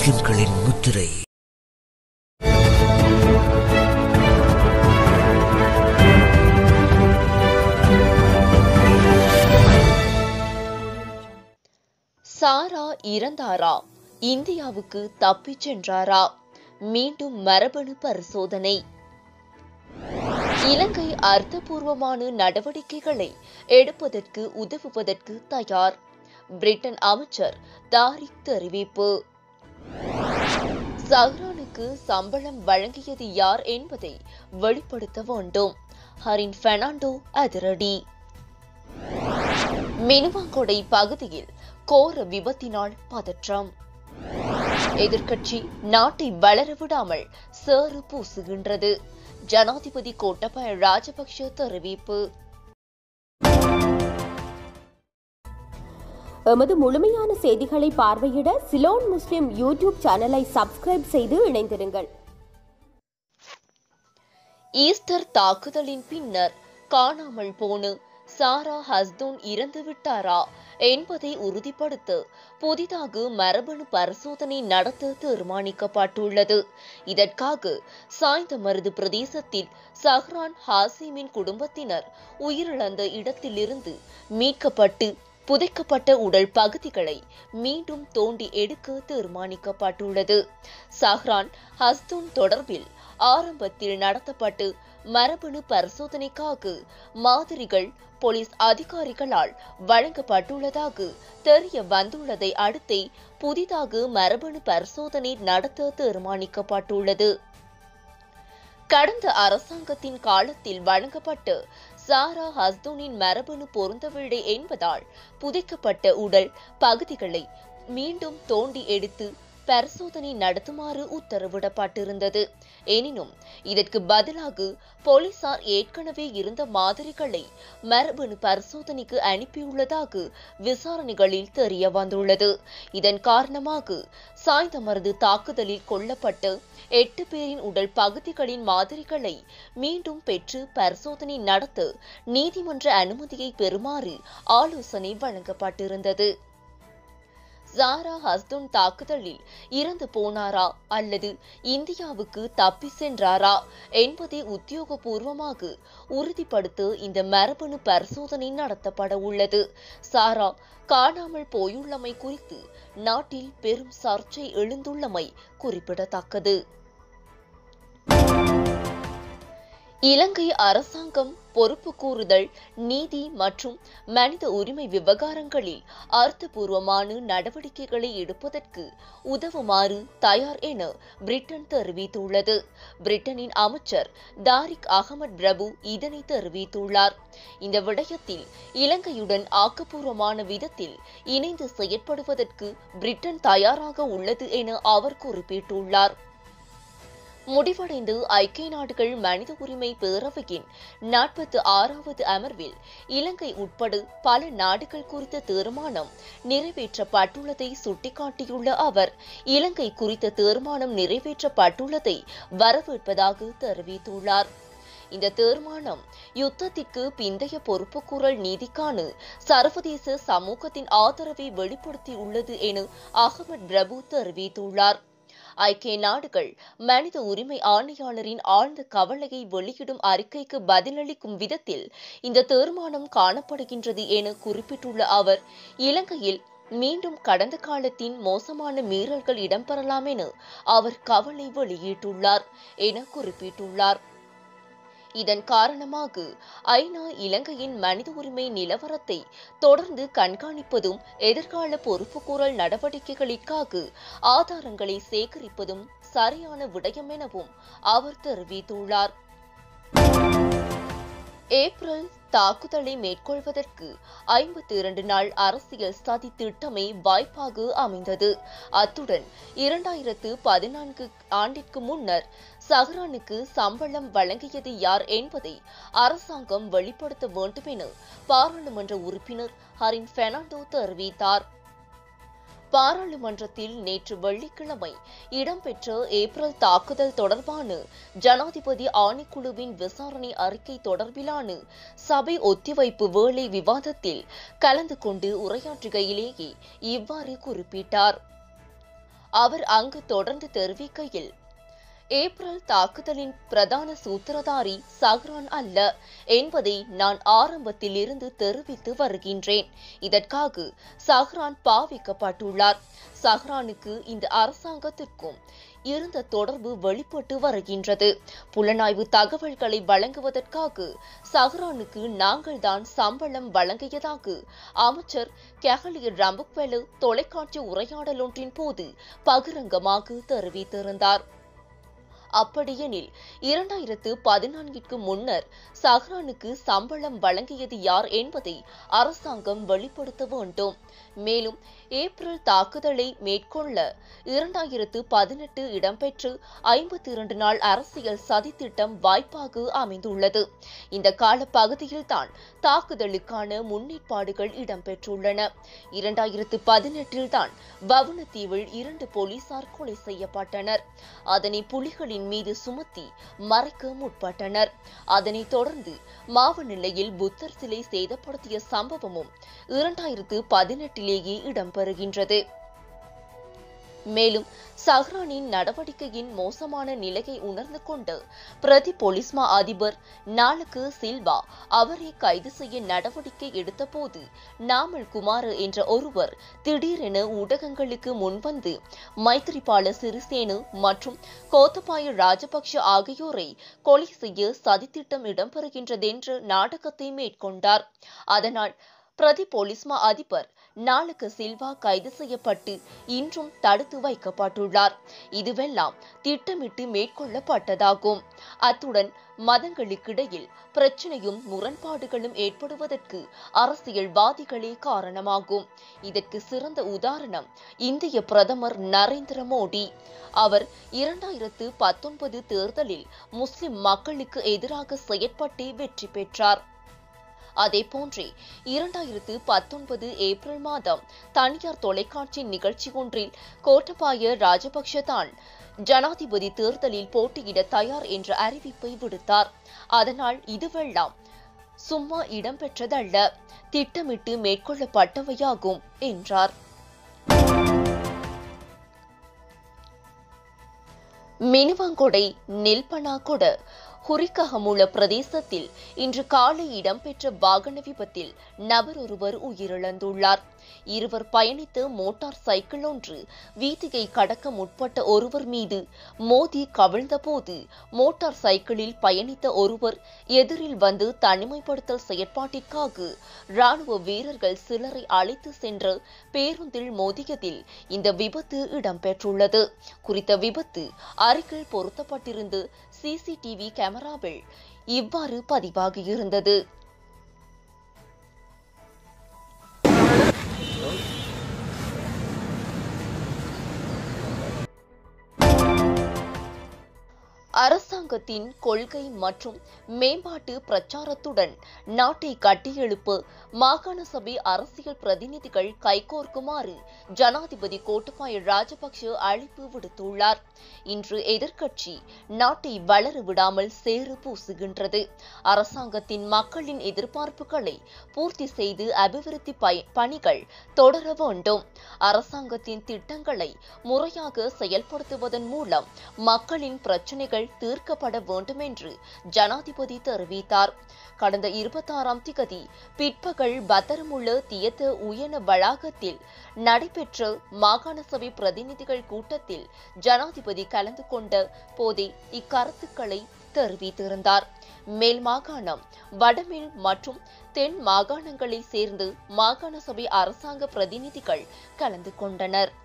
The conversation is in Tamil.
முஸ்லிம்களின் முத்திரை சாரா இறந்தாரா இந்தியாவுக்கு தப்பிச் சென்றாரா மீண்டும் மரபணு பரிசோதனை இலங்கை அர்த்தபூர்வமான நடவடிக்கைகளை எடுப்பதற்கு உதவுவதற்கு தயார் பிரிட்டன் அமைச்சர் தாரிக் தெரிவிப்பு சஹ்ரானுக்கு சம்பளம் வழங்கியது யார் என்பதை வெளிப்படுத்த வேண்டும் ஹரின் பெர்னாண்டோ அதிரடி மினுவாங்கொடை பகுதியில் கோர விபத்தினால் பதற்றம் எதிர்க்கட்சி நாட்டை வளர விடாமல் சேறு பூசுகின்றது ஜனாதிபதி கோட்டபய ராஜபக்ஷ தெரிவிப்பு எமது முழுமையான செய்திகளை பார்வையிட சிலோன் முஸ்லிம் யூடியூப் சேனலை சப்ஸ்கிரைப் செய்து இணைந்திருங்கள் ஈஸ்டர் தாக்குதலின் பின்னர் காணாமல் போன சாரா ஹஸ்தூன் இறந்து விட்டாரா என்பதை உறுதிப்படுத்த புதிதாக மரபணு பரிசோதனை நடத்த தீர்மானிக்கப்பட்டுள்ளது இதற்காக சாய்ந்தமருது பிரதேசத்தில் சஹ்ரான் ஹாசிமின் குடும்பத்தினர் உயிரிழந்த இடத்திலிருந்து மீட்கப்பட்டு புதைக்கப்பட்ட உடல் பகுதிகளை மீண்டும் தோண்டி எடுக்க தீர்மானிக்கப்பட்டுள்ளது சஹ்ரான் ஹஸ்தூன் தொடர்பில் ஆரம்பத்தில் நடத்தப்பட்டு மரபணு பரிசோதனைக்காக மாதிரிகள் போலீஸ் அதிகாரிகளால் வழங்கப்பட்டுள்ளதாக தெரிய வந்துள்ளதை அடுத்தே புதிதாக மரபணு பரிசோதனை நடத்த தீர்மானிக்கப்பட்டுள்ளது கடந்த அரசாங்கத்தின் காலத்தில் வழங்கப்பட்ட சாரா ஹஸ்தூனின் மரபணு பொருந்தவில்லை என்பதால் புதைக்கப்பட்ட உடல் பகுதிகளை மீண்டும் தோண்டி எடுத்து பரிசோதனை நடத்துமாறு உத்தரவிடப்பட்டிருந்தது எனினும் இதற்கு பதிலாக போலீசார் ஏற்கனவே இருந்த மாதிரிகளை மரபணு பரிசோதனைக்கு அனுப்பியுள்ளதாக விசாரணைகளில் தெரிய வந்துள்ளது இதன் காரணமாக சாய்ந்தமருது தாக்குதலில் கொல்லப்பட்ட எட்டு பேரின் உடல் பகுதிகளின் மாதிரிகளை மீண்டும் பெற்று பரிசோதனை நடத்த நீதிமன்ற அனுமதியை பெறுமாறு ஆலோசனை வழங்கப்பட்டிருந்தது ஜாரா ஹஸ்துன் தாக்குதலில் இறந்து போனாரா அல்லது இந்தியாவுக்கு தப்பி சென்றாரா என்பதை உத்தியோகபூர்வமாக உறுதிப்படுத்த இந்த மரபணு பரிசோதனை நடத்தப்பட உள்ளது சாரா காணாமல் போயுள்ளமை குறித்து நாட்டில் பெரும் சர்ச்சை எழுந்துள்ளமை குறிப்பிடத்தக்கது இலங்கை அரசாங்கம் பொறுப்பு கூறுதல் நீதி மற்றும் மனித உரிமை விவகாரங்களில் அர்த்தபூர்வமான நடவடிக்கைகளை எடுப்பதற்கு உதவுமாறு தயார் என பிரிட்டன் தெரிவித்துள்ளது பிரிட்டனின் அமைச்சர் தாரிக் அகமது பிரபு இதனை தெரிவித்துள்ளார் இந்த விடயத்தில் இலங்கையுடன் ஆக்கப்பூர்வமான விதத்தில் இணைந்து செயற்படுவதற்கு பிரிட்டன் தயாராக உள்ளது என அவர் குறிப்பிட்டுள்ளார் முடிவடைந்து ஐக்கிய நாடுகள் மனித உரிமை பேரவையின் நாற்பத்தி ஆறாவது அமர்வில் இலங்கை உட்பட பல நாடுகள் குறித்த தீர்மானம் நிறைவேற்றப்பட்டுள்ளதை சுட்டிக்காட்டியுள்ள அவர் இலங்கை குறித்த தீர்மானம் நிறைவேற்றப்பட்டுள்ளதை வரவேற்பதாக தெரிவித்துள்ளார் இந்த தீர்மானம் யுத்தத்திற்கு பிந்தைய பொறுப்புக்கூறல் நீதிக்கான சர்வதேச சமூகத்தின் ஆதரவை வெளிப்படுத்தியுள்ளது என அகமது பிரபு தெரிவித்துள்ளார் ஐக்கிய நாடுகள் மனித உரிமை ஆணையாளரின் ஆழ்ந்த கவலையை வெளியிடும் அறிக்கைக்கு பதிலளிக்கும் விதத்தில் இந்த தீர்மானம் காணப்படுகின்றது என குறிப்பிட்டுள்ள அவர் இலங்கையில் மீண்டும் கடந்த காலத்தின் மோசமான மீறல்கள் இடம்பெறலாம் என அவர் கவலை வெளியிட்டுள்ளார் என குறிப்பிட்டுள்ளார் இதன் காரணமாக ஐநா இலங்கையின் மனித உரிமை நிலவரத்தை தொடர்ந்து கண்காணிப்பதும் எதிர்கால பொறுப்புக்கூறல் நடவடிக்கைகளுக்காக ஆதாரங்களை சேகரிப்பதும் சரியான விடயம் எனவும் அவர் தெரிவித்துள்ளார் ஏப்ரல் தாக்குதலை மேற்கொள்வதற்கு ஐம்பத்தி இரண்டு நாள் அரசியல் சதி திட்டமே வாய்ப்பாக அமைந்தது அத்துடன் இரண்டாயிரத்து பதினான்கு ஆண்டிற்கு முன்னர் சஹ்ரானுக்கு சம்பளம் வழங்கியது யார் என்பதை அரசாங்கம் வெளிப்படுத்த வேண்டும் என பாராளுமன்ற உறுப்பினர் ஹரின் பெர்னாண்டோ தெரிவித்தார் பாராளுமன்றத்தில் நேற்று வெள்ளிக்கிழமை இடம்பெற்ற ஏப்ரல் தாக்குதல் தொடர்பான ஜனாதிபதி ஆணைக்குழுவின் விசாரணை அறிக்கை தொடர்பிலான சபை ஒத்திவைப்பு வேளை விவாதத்தில் கலந்து கொண்டு உரையாற்றுகையிலேயே இவ்வாறு குறிப்பிட்டார் அவர் அங்கு தொடர்ந்து தெரிவிக்கையில் ஏப்ரல் தாக்குதலின் பிரதான சூத்திரதாரி சஹ்ரான் அல்ல என்பதை நான் ஆரம்பத்தில் இருந்து தெரிவித்து வருகின்றேன் இதற்காக சஹ்ரான் பாவிக்கப்பட்டுள்ளார் சஹ்ரானுக்கு இந்த அரசாங்கத்திற்கும் இருந்த தொடர்பு வெளிப்பட்டு வருகின்றது புலனாய்வு தகவல்களை வழங்குவதற்காக சஹ்ரானுக்கு நாங்கள்தான் சம்பளம் வழங்கியதாக அமைச்சர் கெஹலிய ரம்புக்வெலு தொலைக்காட்சி உரையாடலொன்றின் போது பகிரங்கமாக தெரிவித்திருந்தார் அப்படியெனில் இரண்டாயிரத்து பதினான்கிற்கு முன்னர் சஹ்ரானுக்கு சம்பளம் வழங்கியது யார் என்பதை அரசாங்கம் வெளிப்படுத்த வேண்டும் மேலும் ஏப்ரல் தாக்குதலை மேற்கொள்ள இரண்டாயிரத்து பதினெட்டு இடம்பெற்று ஐம்பத்தி இரண்டு நாள் அரசியல் சதித்திட்டம் வாய்ப்பாக அமைந்துள்ளது இந்த காலப்பகுதியில்தான் தாக்குதலுக்கான முன்னேற்பாடுகள் இடம்பெற்றுள்ளன இரண்டாயிரத்து பதினெட்டில் தான் வவுனத்தீவில் இரண்டு போலீசார் கொலை செய்யப்பட்டனர் அதனை புலிகளின் மீது சுமத்தி மறைக்க முற்பட்டனர் அதனைத் தொடர்ந்து மாவநிலையில் புத்தர் சிலை சேதப்படுத்திய சம்பவமும் இரண்டாயிரத்து பதினெட்டிலேயே இடம்பெறுகின்றது மேலும் சஹ்ரானின் நடவடிக்கையின் மோசமான நிலையை உணர்ந்து கொண்டு பிரதி பொலிஸ்மா அதிபர் நாளுக்கு சில்வா அவரை கைது செய்ய நடவடிக்கை எடுத்தபோது நாமல் குமார் என்ற ஒருவர் திடீரென ஊடகங்களுக்கு முன்வந்து மைத்திரிபால சிறிசேனு மற்றும் கோத்தபாய ராஜபக்ஷ ஆகியோரை கொலை செய்ய சதித்திட்டம் இடம்பெறுகின்றதென்ற நாடகத்தை மேற்கொண்டார் அதனால் பிரதி பொலிஸ்மா அதிபர் நாளுக்கு சில்வா கைது செய்யப்பட்டு இன்றும் தடுத்து வைக்கப்பட்டுள்ளார் இதுவெல்லாம் திட்டமிட்டு மேற்கொள்ளப்பட்டதாகும் அத்துடன் மதங்களுக்கிடையில் பிரச்சனையும் முரண்பாடுகளும் ஏற்படுவதற்கு அரசியல்வாதிகளே காரணமாகும் இதற்கு சிறந்த உதாரணம் இந்திய பிரதமர் நரேந்திர மோடி அவர் இரண்டாயிரத்து பத்தொன்பது தேர்தலில் முஸ்லிம் மக்களுக்கு எதிராக செயற்பட்டே வெற்றி பெற்றார் அதேபோன்றே இரண்டாயிரத்து பத்தொன்பது ஏப்ரல் மாதம் தனியார் தொலைக்காட்சி நிகழ்ச்சி ஒன்றில் கோட்டபாய ராஜபக்ஷ தான் ஜனாதிபதி தேர்தலில் போட்டியிட தயார் என்ற அறிவிப்பை விடுத்தார் அதனால் இதுவெல்லாம் சும்மா இடம்பெற்றதல்ல திட்டமிட்டு மேற்கொள்ளப்பட்டவையாகும் என்றார் மினுவாங்கொடை நெல்பனாகொட ஹுரிக்ககமுள்ள பிரதேசத்தில் இன்று காலை இடம்பெற்ற வாகன விபத்தில் நபர் ஒருவர் உயிரிழந்துள்ளார் இருவர் பயணித்த மோட்டார் சைக்கிள் ஒன்று வீதியை கடக்க முற்பட்ட ஒருவர் மீது மோதி கவிழ்ந்தபோது மோட்டார் சைக்கிளில் பயணித்த ஒருவர் எதிரில் வந்து தனிமைப்படுத்தல் செயற்பாட்டிற்காக ராணுவ வீரர்கள் சிலரை அழைத்து சென்ற பேருந்தில் மோதியதில் இந்த விபத்து இடம்பெற்றுள்ளது குறித்த விபத்து அருகில் பொருத்தப்பட்டிருந்த சிசிடிவி கேமராவில் இவ்வாறு பதிவாகியிருந்தது அரசாங்கத்தின் கொள்கை மற்றும் மேம்பாட்டு பிரச்சாரத்துடன் நாட்டை கட்டியெழுப்ப மாகாண சபை அரசியல் பிரதிநிதிகள் கைகோர்க்குமாறு ஜனாதிபதி கோட்டபாய ராஜபக்ஷ அழைப்பு விடுத்துள்ளார் இன்று எதிர்க்கட்சி நாட்டை வளர விடாமல் சேறு பூசுகின்றது அரசாங்கத்தின் மக்களின் எதிர்பார்ப்புகளை பூர்த்தி செய்து அபிவிருத்தி பய- பணிகள் தொடர வேண்டும் அரசாங்கத்தின் திட்டங்களை முறையாக செயல்படுத்துவதன் மூலம் மக்களின் பிரச்சினைகள் தீர்க்கப்பட வேண்டும் என்று ஜனாதிபதி தெரிவித்தார் கடந்த இருபத்தாறாம் திகதி பிற்பகல் பத்தரமுள்ள தியத்த உயன வளாகத்தில் நடைபெற்ற மாகாண சபை பிரதிநிதிகள் கூட்டத்தில் ஜனாதிபதி கலந்து கொண்ட போதே இக்கருத்துக்களை தெரிவித்திருந்தார் மேல் மாகாணம் வடமேல் மற்றும் தென் மாகாணங்களை சேர்ந்து மாகாண சபை அரசாங்க பிரதிநிதிகள் கலந்து கொண்டனர்